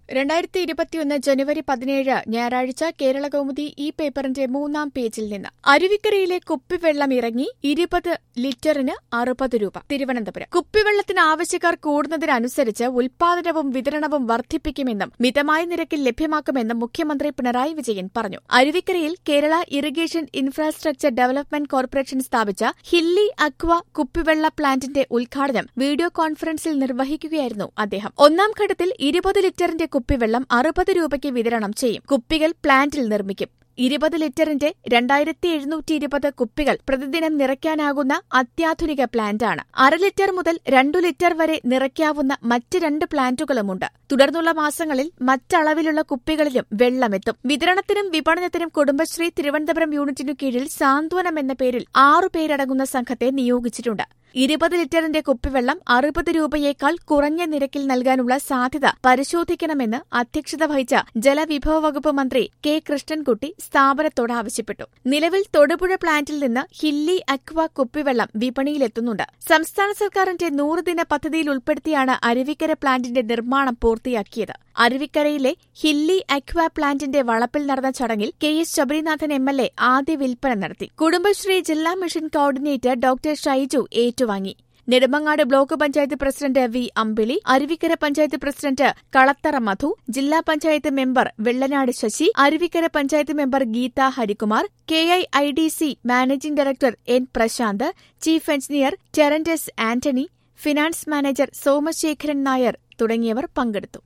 രണ്ടായിരത്തി ഇരുപത്തിയൊന്ന് ജനുവരി പതിനേഴ് ഞായറാഴ്ച കേരള കൗമുദി ഈ പേപ്പറിന്റെ മൂന്നാം പേജിൽ നിന്ന് അരുവിക്കരയിലെ കുപ്പിവെള്ളം ഇറങ്ങി ഇരുപത് ലിറ്ററിന് അറുപത് രൂപ തിരുവനന്തപുരം കുപ്പിവെള്ളത്തിന് ആവശ്യക്കാർ കൂടുന്നതിനനുസരിച്ച് ഉൽപാദനവും വിതരണവും വർദ്ധിപ്പിക്കുമെന്നും മിതമായ നിരക്കിൽ ലഭ്യമാക്കുമെന്നും മുഖ്യമന്ത്രി പിണറായി വിജയൻ പറഞ്ഞു അരുവിക്കരയിൽ Kerala irrigation infrastructure development corporation സ്ഥാപിച്ച ഹില്ലി അക്വ കുപ്പിവെള്ള പ്ലാന്റിന്റെ ഉദ്ഘാടനം വീഡിയോ കോൺഫറൻസിൽ നിർവഹിക്കുകയായിരുന്നു അദ്ദേഹം ഒന്നാം ഘട്ടത്തിൽ ഇരുപത് ലിറ്ററിന്റെ കുപ്പിവെള്ളം അറുപത് രൂപയ്ക്ക് വിതരണം ചെയ്യും കുപ്പികൾ പ്ലാന്റിൽ നിർമ്മിക്കും ഇരുപത് ലിറ്ററിന്റെ രണ്ടായിരത്തി എഴുന്നൂറ്റി ഇരുപത് കുപ്പികൾ പ്രതിദിനം നിറയ്ക്കാനാകുന്ന അത്യാധുനിക പ്ലാന്റാണ് അര ലിറ്റർ മുതൽ രണ്ടു ലിറ്റർ വരെ നിറയ്ക്കാവുന്ന മറ്റ് രണ്ട് പ്ലാന്റുകളുമുണ്ട് തുടർന്നുള്ള മാസങ്ങളിൽ മറ്റളവിലുള്ള കുപ്പികളിലും വെള്ളമെത്തും വിതരണത്തിനും വിപണനത്തിനും കുടുംബശ്രീ തിരുവനന്തപുരം യൂണിറ്റിനു കീഴിൽ സാന്ത്വനം എന്ന പേരിൽ ആറുപേരടങ്ങുന്ന സംഘത്തെ നിയോഗിച്ചിട്ടുണ്ട് ഇരുപത് ലിറ്ററിന്റെ കുപ്പിവെള്ളം അറുപത് രൂപയേക്കാൾ കുറഞ്ഞ നിരക്കിൽ നൽകാനുള്ള സാധ്യത പരിശോധിക്കണമെന്ന് അധ്യക്ഷത വഹിച്ച ജലവിഭവ വകുപ്പ് മന്ത്രി കെ കൃഷ്ണൻകുട്ടി സ്ഥാപനത്തോട് ആവശ്യപ്പെട്ടു നിലവിൽ തൊടുപുഴ പ്ലാന്റിൽ നിന്ന് ഹില്ലി അക്വ കുപ്പിവെള്ളം വിപണിയിലെത്തുന്നുണ്ട് സംസ്ഥാന സർക്കാരിന്റെ നൂറുദിന പദ്ധതിയിൽ ഉൾപ്പെടുത്തിയാണ് അരുവിക്കര പ്ലാന്റിന്റെ നിർമ്മാണം പൂർത്തിയാക്കിയത് അരുവിക്കരയിലെ ഹില്ലി അക്വ പ്ലാന്റിന്റെ വളപ്പിൽ നടന്ന ചടങ്ങിൽ K S Sabarinathan M L A ആദ്യ വിൽപ്പന നടത്തി കുടുംബശ്രീ ജില്ലാ മിഷൻ കോർഡിനേറ്റർ ഡോക്ടർ ഷൈജു ഏറ്റുവാങ്ങി Nedumangad block panchayat president V Ambili Aruvikkara panchayat president Kalathara Madhu ജില്ലാ panchayat member Vellanad Sasi Aruvikkara panchayat member Geetha Harikumar K I I D C managing director N Prasanth chief engineer Terrence Antony finance manager Somasekharan Nair തുടങ്ങിയവർ പങ്കെടുത്തു